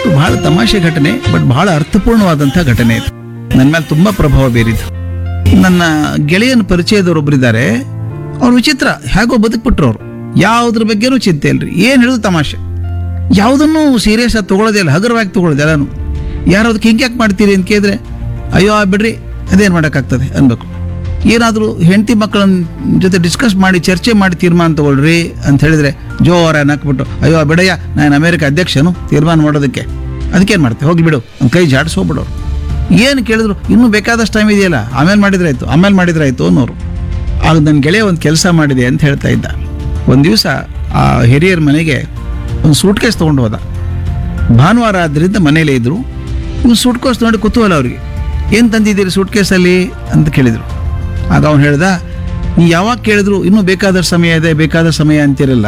ಇದಿಷ್ಟು ಬಹಳ ತಮಾಷೆ ಘಟನೆ ಬಟ್ ಬಹಳ ಅರ್ಥಪೂರ್ಣವಾದಂಥ ಘಟನೆ ಇದು ನನ್ನ ಮೇಲೆ ತುಂಬಾ ಪ್ರಭಾವ ಬೀರಿತು ನನ್ನ ಗೆಳೆಯನ ಪರಿಚಯದವರೊಬ್ಬರಿದ್ದಾರೆ ಅವ್ರು ವಿಚಿತ್ರ ಹೇಗೋ ಬದುಕ್ಬಿಟ್ರು ಅವರು ಯಾವುದ್ರ ಬಗ್ಗೆನೂ ಚಿಂತೆ ಇಲ್ರಿ ಏನು ಹೇಳಿದ್ರು ತಮಾಷೆ ಯಾವುದನ್ನು ಸೀರಿಯಸ್ ಆಗಿ ತಗೊಳ್ಳೋದೇ ಇಲ್ಲ ಹಗುರವಾಗಿ ತಗೊಳ್ಳೋದು ಎಲ್ಲಾನು ಯಾರು ಅದಕ್ಕೆ ಹಿಂಗೆ ಯಾಕೆ ಮಾಡ್ತೀರಿ ಅಂತ ಕೇಳಿದ್ರೆ ಅಯ್ಯೋ ಆ ಬಿಡ್ರಿ ಅದೇನು ಮಾಡೋಕ್ಕಾಗ್ತದೆ ಅನ್ಬೇಕು ಏನಾದರೂ ಹೆಂಡತಿ ಮಕ್ಕಳ ಜೊತೆ ಡಿಸ್ಕಸ್ ಮಾಡಿ ಚರ್ಚೆ ಮಾಡಿ ತೀರ್ಮಾನ ತಗೊಳ್ರಿ ಅಂತ ಹೇಳಿದ್ರೆ ಜೋರ ಹಾಕ್ಬಿಟ್ಟು ಅಯ್ಯೋ ಬಿಡಯ್ಯ ನಾನು ಅಮೇರಿಕ ಅಧ್ಯಕ್ಷನು ತೀರ್ಮಾನ ಮಾಡೋದಕ್ಕೆ ಅದಕ್ಕೇನು ಮಾಡ್ತೆ ಹೋಗಿ ಬಿಡು ಒಂದು ಕೈ ಜಾಡಿಸೋಗ್ಬಿಡೋರು ಏನು ಕೇಳಿದ್ರು ಇನ್ನೂ ಬೇಕಾದಷ್ಟು ಟೈಮ್ ಇದೆಯಲ್ಲ ಆಮೇಲೆ ಮಾಡಿದ್ರೆ ಆಯ್ತು ಆಮೇಲೆ ಮಾಡಿದ್ರೆ ಆಯ್ತು ಅನ್ನೋರು ಆಗ ನನ್ನ ಗೆಳೆಯ ಒಂದು ಕೆಲಸ ಮಾಡಿದೆ ಅಂತ ಹೇಳ್ತಾ ಇದ್ದ ಒಂದು ದಿವಸ ಆ ಹಿರಿಯರ ಮನೆಗೆ ಒಂದು ಸೂಟ್ ಕೇಸ್ ತೊಗೊಂಡು ಹೋದ ಭಾನುವಾರ ಆದ್ದರಿಂದ ಮನೇಲೇ ಇದ್ರು ಇವ್ನು ಸೂಟ್ ಕೇಸ್ ನೋಡಿ ಕುತೂಹಲ ಅವ್ರಿಗೆ ಏನು ತಂದಿದ್ದೀರಿ ಸೂಟ್ ಕೇಸಲ್ಲಿ ಅಂತ ಕೇಳಿದರು ಆಗ ಅವನು ಹೇಳ್ದ ನೀವು ಯಾವಾಗ ಕೇಳಿದ್ರು ಇನ್ನೂ ಬೇಕಾದಷ್ಟು ಸಮಯ ಇದೆ ಬೇಕಾದ ಸಮಯ ಅಂತಿರಲ್ಲ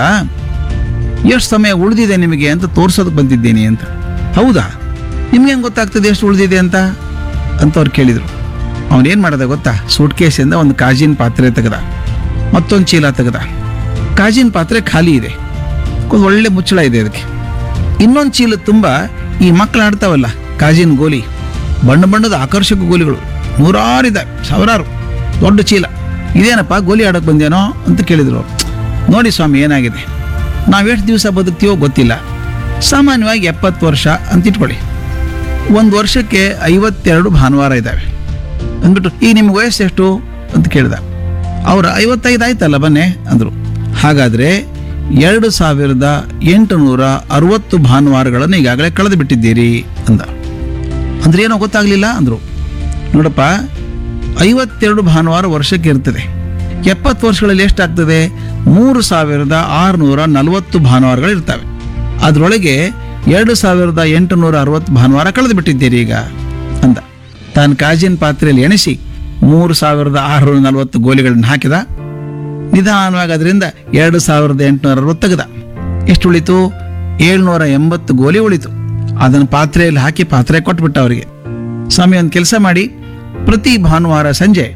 ಎಷ್ಟು ಸಮಯ ಉಳಿದಿದೆ ನಿಮಗೆ ಅಂತ ತೋರ್ಸೋದಕ್ಕೆ ಬಂದಿದ್ದೀನಿ ಅಂತ ಹೌದಾ ನಿಮ್ಗೆ ಹೆಂಗೆ ಗೊತ್ತಾಗ್ತದೆ ಎಷ್ಟು ಉಳಿದಿದೆ ಅಂತ ಅಂತ ಅವ್ರು ಕೇಳಿದರು ಅವನೇನು ಮಾಡ್ದ ಗೊತ್ತಾ ಸೂಟ್ ಕೇಸಿಂದ ಒಂದು ಕಾಜಿನ ಪಾತ್ರೆ ತೆಗೆದ ಮತ್ತೊಂದು ಚೀಲ ತೆಗೆದ ಕಾಜಿನ ಪಾತ್ರೆ ಖಾಲಿ ಇದೆ ಒಂದು ಒಳ್ಳೆ ಮುಚ್ಚಳ ಇದೆ ಅದಕ್ಕೆ ಇನ್ನೊಂದು ಚೀಲ ತುಂಬ ಈ ಮಕ್ಕಳು ಆಡ್ತಾವಲ್ಲ ಕಾಜಿನ ಗೋಲಿ ಬಣ್ಣ ಬಣ್ಣದ ಆಕರ್ಷಕ ಗೋಲಿಗಳು ನೂರಾರು ಇದ್ದಾವೆ ಸಾವಿರಾರು ದೊಡ್ಡ ಚೀಲ ಇದೇನಪ್ಪ ಗೋಲಿ ಆಡೋಕೆ ಬಂದೇನೋ ಅಂತ ಕೇಳಿದ್ರು ಅವ್ರು ನೋಡಿ ಸ್ವಾಮಿ ಏನಾಗಿದೆ ನಾವು ಎಷ್ಟು ದಿವಸ ಬದುಕ್ತೀವೋ ಗೊತ್ತಿಲ್ಲ ಸಾಮಾನ್ಯವಾಗಿ ಎಪ್ಪತ್ತು ವರ್ಷ ಅಂತ ಇಟ್ಕೊಳ್ಳಿ ಒಂದು ವರ್ಷಕ್ಕೆ ಐವತ್ತೆರಡು ಭಾನುವಾರ ಇದ್ದಾವೆ ಅಂದ್ಬಿಟ್ಟು ಈಗ ನಿಮ್ಗೆ ವಯಸ್ಸು ಎಷ್ಟು ಅಂತ ಕೇಳ್ದ ಅವ್ರು ಐವತ್ತೈದು ಆಯ್ತಲ್ಲ ಬನ್ನೆ ಅಂದರು ಹಾಗಾದರೆ ಎರಡು ಸಾವಿರದ ಎಂಟುನೂರ ಅರವತ್ತು ಭಾನುವಾರಗಳನ್ನು ಈಗಾಗಲೇ ಕಳೆದು ಬಿಟ್ಟಿದ್ದೀರಿ ಅಂದ ಅಂದ್ರೆ ಏನೋ ಗೊತ್ತಾಗ್ಲಿಲ್ಲ ಅಂದರು ನೋಡಪ್ಪ ಐವತ್ತೆರಡು ಭಾನುವಾರ ವರ್ಷಕ್ಕೆ ಇರ್ತದೆ ಎಪ್ಪತ್ತು ವರ್ಷಗಳಲ್ಲಿ ಎಷ್ಟಾಗ್ತದೆ ಮೂರು ಸಾವಿರದ ಆರುನೂರ ನಲವತ್ತು ಭಾನುವಾರಗಳು ಇರ್ತವೆ ಅದರೊಳಗೆ ಎರಡು ಸಾವಿರದ ಎಂಟುನೂರ ಅರವತ್ತು ಭಾನುವಾರ ಕಳೆದು ಬಿಟ್ಟಿದ್ದೀರಿ ಈಗ ಅಂದ ತಾನು ಕಾಜಿನ ಪಾತ್ರೆಯಲ್ಲಿ ಎಣಿಸಿ ಮೂರು ಸಾವಿರದ ಆರುನೂರ ನಲವತ್ತು ಗೋಲಿಗಳನ್ನು ಹಾಕಿದ ನಿಧಾನವಾಗಿ ಅದರಿಂದ ಎರಡು ಸಾವಿರದ ಎಂಟುನೂರ ಅರವತ್ತು ತೆಗೆದ ಎಷ್ಟು ಉಳಿತು ಏಳ್ನೂರ ಎಂಬತ್ತು ಗೋಲಿ ಉಳಿತು ಅದನ್ನು ಪಾತ್ರೆಯಲ್ಲಿ ಹಾಕಿ ಪಾತ್ರೆ ಕೊಟ್ಬಿಟ್ಟ ಅವರಿಗೆ ಸ್ವಾಮಿ ಒಂದು ಕೆಲಸ ಮಾಡಿ ಪ್ರತಿ ಭಾನುವಾರ ಸಂಜೆ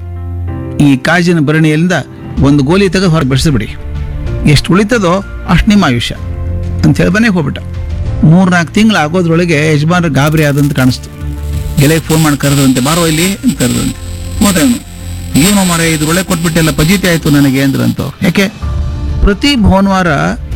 ಈ ಕಾಜಿನ ಭರಣಿಯಿಂದ ಒಂದು ಗೋಲಿ ತೆಗೆದು ಹೊರಗೆ ಬೆಳೆಸಿಬಿಡಿ ಎಷ್ಟು ಉಳಿತದೋ ಅಷ್ಟು ನಿಮ್ಮ ಆಯುಷ್ಯ ಅಂತ ಹೇಳಿ ಮನೆಗೆ ಹೋಗ್ಬಿಟ್ಟ ಮೂರ್ನಾಲ್ಕು ತಿಂಗಳು ಆಗೋದ್ರೊಳಗೆ ಯಜಮಾನ್ರ ಗಾಬರಿ ಆದಂತ ಕಾಣಿಸ್ತು ಗೆಳೆಗೆ ಫೋನ್ ಮಾಡಿ ಕರೆದಂತೆ ಬಾರೋ ಇಲ್ಲಿ ಅಂತ ಕರೆದಂತೆ ಹೋದವನು ಏನೋ ಮರ ಇದ್ರೊಳಗೆ ಕೊಟ್ಬಿಟ್ಟೆಲ್ಲ ಪಜೀತಿ ಆಯ್ತು ನನಗೆ ಅಂದ್ರಂತ ಅವ್ರು ಯಾಕೆ ಪ್ರತಿ ಭಾನುವಾರ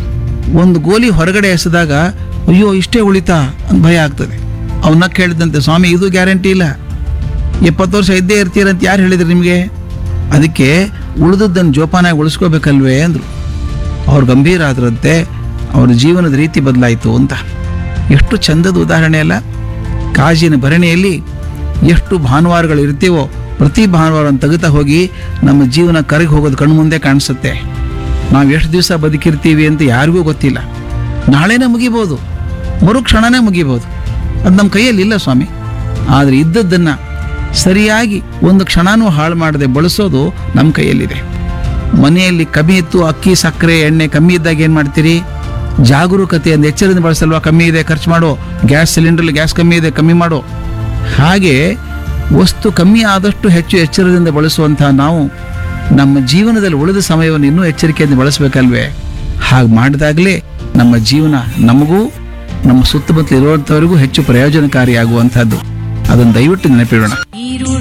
ಒಂದು ಗೋಲಿ ಹೊರಗಡೆ ಎಸೆದಾಗ ಅಯ್ಯೋ ಇಷ್ಟೇ ಉಳಿತಾ ಅಂತ ಭಯ ಆಗ್ತದೆ ಅವನ್ನ ಕೇಳಿದಂತೆ ಸ್ವಾಮಿ ಇದು ಗ್ಯಾರಂಟಿ ಇಲ್ಲ ಎಪ್ಪತ್ತು ವರ್ಷ ಇದ್ದೇ ಇರ್ತೀರಂತ ಯಾರು ಹೇಳಿದ್ರು ನಿಮಗೆ ಅದಕ್ಕೆ ಉಳಿದದ್ದನ್ನು ಜೋಪಾನಾಗಿ ಉಳಿಸ್ಕೋಬೇಕಲ್ವೇ ಅಂದರು ಅವ್ರು ಗಂಭೀರ ಆದ್ರಂತೆ ಅವ್ರ ಜೀವನದ ರೀತಿ ಬದಲಾಯಿತು ಅಂತ ಎಷ್ಟು ಚಂದದ ಉದಾಹರಣೆ ಅಲ್ಲ ಕಾಜಿನ ಭರಣಿಯಲ್ಲಿ ಎಷ್ಟು ಭಾನುವಾರಗಳು ಇರ್ತೀವೋ ಪ್ರತಿ ಭಾನುವಾರ ತೆಗಿತಾ ಹೋಗಿ ನಮ್ಮ ಜೀವನ ಕರಗಿ ಹೋಗೋದು ಕಣ್ಣು ಮುಂದೆ ಕಾಣಿಸುತ್ತೆ ನಾವು ಎಷ್ಟು ದಿವಸ ಬದುಕಿರ್ತೀವಿ ಅಂತ ಯಾರಿಗೂ ಗೊತ್ತಿಲ್ಲ ನಾಳೆನೇ ಮುಗಿಬೋದು ಮರುಕ್ಷಣನೇ ಮುಗಿಬೋದು ಅದು ನಮ್ಮ ಕೈಯಲ್ಲಿ ಇಲ್ಲ ಸ್ವಾಮಿ ಆದರೆ ಇದ್ದದ್ದನ್ನು ಸರಿಯಾಗಿ ಒಂದು ಕ್ಷಣನೂ ಹಾಳು ಮಾಡದೆ ಬಳಸೋದು ನಮ್ಮ ಕೈಯಲ್ಲಿದೆ ಮನೆಯಲ್ಲಿ ಕಮ್ಮಿ ಇತ್ತು ಅಕ್ಕಿ ಸಕ್ಕರೆ ಎಣ್ಣೆ ಕಮ್ಮಿ ಇದ್ದಾಗ ಏನು ಮಾಡ್ತೀರಿ ಜಾಗರೂಕತೆಯಿಂದ ಎಚ್ಚರದಿಂದ ಬಳಸಲ್ವಾ ಕಮ್ಮಿ ಇದೆ ಖರ್ಚು ಮಾಡು ಗ್ಯಾಸ್ ಸಿಲಿಂಡರ್ಲಿ ಗ್ಯಾಸ್ ಕಮ್ಮಿ ಇದೆ ಕಮ್ಮಿ ಮಾಡು ಹಾಗೆ ವಸ್ತು ಕಮ್ಮಿ ಆದಷ್ಟು ಹೆಚ್ಚು ಎಚ್ಚರದಿಂದ ಬಳಸುವಂತಹ ನಾವು ನಮ್ಮ ಜೀವನದಲ್ಲಿ ಉಳಿದ ಸಮಯವನ್ನು ಇನ್ನೂ ಎಚ್ಚರಿಕೆಯಿಂದ ಬಳಸಬೇಕಲ್ವೇ ಹಾಗೆ ಮಾಡಿದಾಗಲೇ ನಮ್ಮ ಜೀವನ ನಮಗೂ ನಮ್ಮ ಸುತ್ತಮುತ್ತಲು ಇರುವಂಥವರಿಗೂ ಹೆಚ್ಚು ಪ್ರಯೋಜನಕಾರಿಯಾಗುವಂಥದ್ದು ಅದನ್ನು ದಯವಿಟ್ಟು ನೆನಪಿಡೋಣ ಈರುಳು